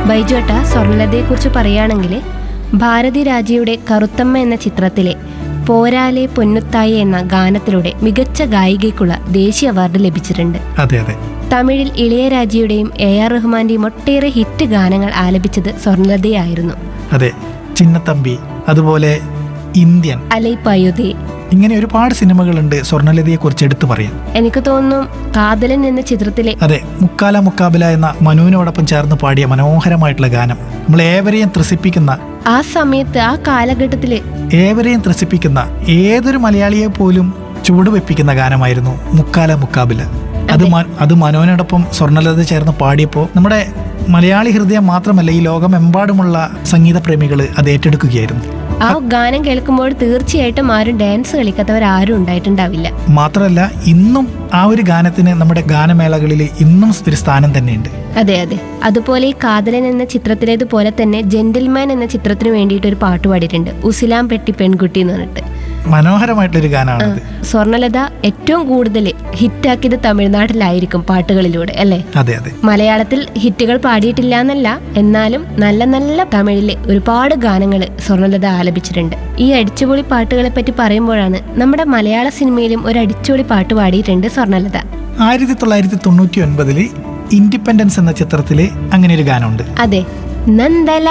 ബൈജുട്ട സ്വർണലതയെക്കുറിച്ച് പറയുകയാണെങ്കിൽ ഭാരതി രാജയുടെ കറുത്തമ്മ എന്ന ചിത്രത്തിലെ പോരാലെ പൊന്നുത്തായി എന്ന ഗാനത്തിലൂടെ മികച്ച ഗായികയ്ക്കുള്ള ദേശീയ അവാർഡ് ലഭിച്ചിട്ടുണ്ട് അതെ അതെ തമിഴിൽ ഇളയരാജയുടെയും എ ആർ റഹ്മാന്റെയും ഒട്ടേറെ ഹിറ്റ് ഗാനങ്ങൾ ആലപിച്ചത് സ്വർണലതയായിരുന്നു അതെ ചിന്നത്തമ്പി അതുപോലെ ഇന്ത്യൻ അലൈപ്പായുതേ ഇങ്ങനെ ഒരുപാട് സിനിമകളുണ്ട് സ്വർണ്ണലതയെക്കുറിച്ച് എടുത്തു പറയാം എനിക്ക് തോന്നുന്നു കാതലൻ എന്ന ചിത്രത്തിലെ അതെ മുക്കാല മുക്കാബില എന്ന മനുവിനോടൊപ്പം ചേർന്ന് പാടിയ മനോഹരമായിട്ടുള്ള ഗാനം നമ്മൾ ഏവരെയും ത്രസിപ്പിക്കുന്ന ആ സമയത്ത് ആ കാലഘട്ടത്തില് ഏവരെയും ത്രസിപ്പിക്കുന്ന ഏതൊരു മലയാളിയെ പോലും ചുവടുവെപ്പിക്കുന്ന ഗാനമായിരുന്നു മുക്കാല മുക്കാബില അത് മ- അത് മനോനോടൊപ്പം സ്വർണ്ണലത ചേർന്ന് പാടിയപ്പോൾ നമ്മുടെ മലയാളി ഹൃദയം മാത്രമല്ല ഈ ലോകമെമ്പാടുമുള്ള സംഗീത പ്രേമികൾ അത് ഏറ്റെടുക്കുകയായിരുന്നു ആ ഗാനം കേൾക്കുമ്പോൾ തീർച്ചയായിട്ടും ആരും ഡാൻസ് കളിക്കാത്തവരാരും ഉണ്ടായിട്ടുണ്ടാവില്ല മാത്രമല്ല ഇന്നും ആ ഒരു ഗാനത്തിന് നമ്മുടെ ഗാനമേളകളിൽ ഇന്നും ഒരു സ്ഥാനം തന്നെയുണ്ട് അതെ അതെ അതുപോലെ ഈ കാതലൻ എന്ന ചിത്രത്തിലേതുപോലെ തന്നെ ജെന്റിൽമാൻ എന്ന ചിത്രത്തിന് വേണ്ടിയിട്ട് ഒരു പാട്ട് പാടിയിട്ടുണ്ട് ഉസിലാം പെട്ടി പെൺകുട്ടി എന്ന് പറഞ്ഞിട്ട് മനോഹരമായിട്ടൊരു ഗാനമാണത് സ്വർണലത ഏറ്റവും കൂടുതൽ ഹിറ്റാക്കിയത് തമിഴ്നാട്ടിലായിരിക്കും പാട്ടുകളിലൂടെ അല്ലേ അതെ അതെ മലയാളത്തിൽ ഹിറ്റുകൾ പാടിയിട്ടില്ല എന്നല്ല എന്നാലും നല്ല നല്ല തമിഴില് ഒരുപാട് ഗാനങ്ങൾ സ്വർണലത ആലപിച്ചിട്ടുണ്ട് ഈ അടിച്ചുപൊളി പാട്ടുകളെ പറ്റി പറയുമ്പോഴാണ് നമ്മുടെ മലയാള സിനിമയിലും ഒരു അടിച്ചുപൊളി പാട്ട് പാടിയിട്ടുണ്ട് സ്വർണലത ആയിരത്തി തൊള്ളായിരത്തി തൊണ്ണൂറ്റി ഒൻപതില് ഇൻഡിപെൻഡൻസ് എന്ന ചിത്രത്തില് അങ്ങനെ ഒരു ഗാനമുണ്ട് അതെ നന്ദല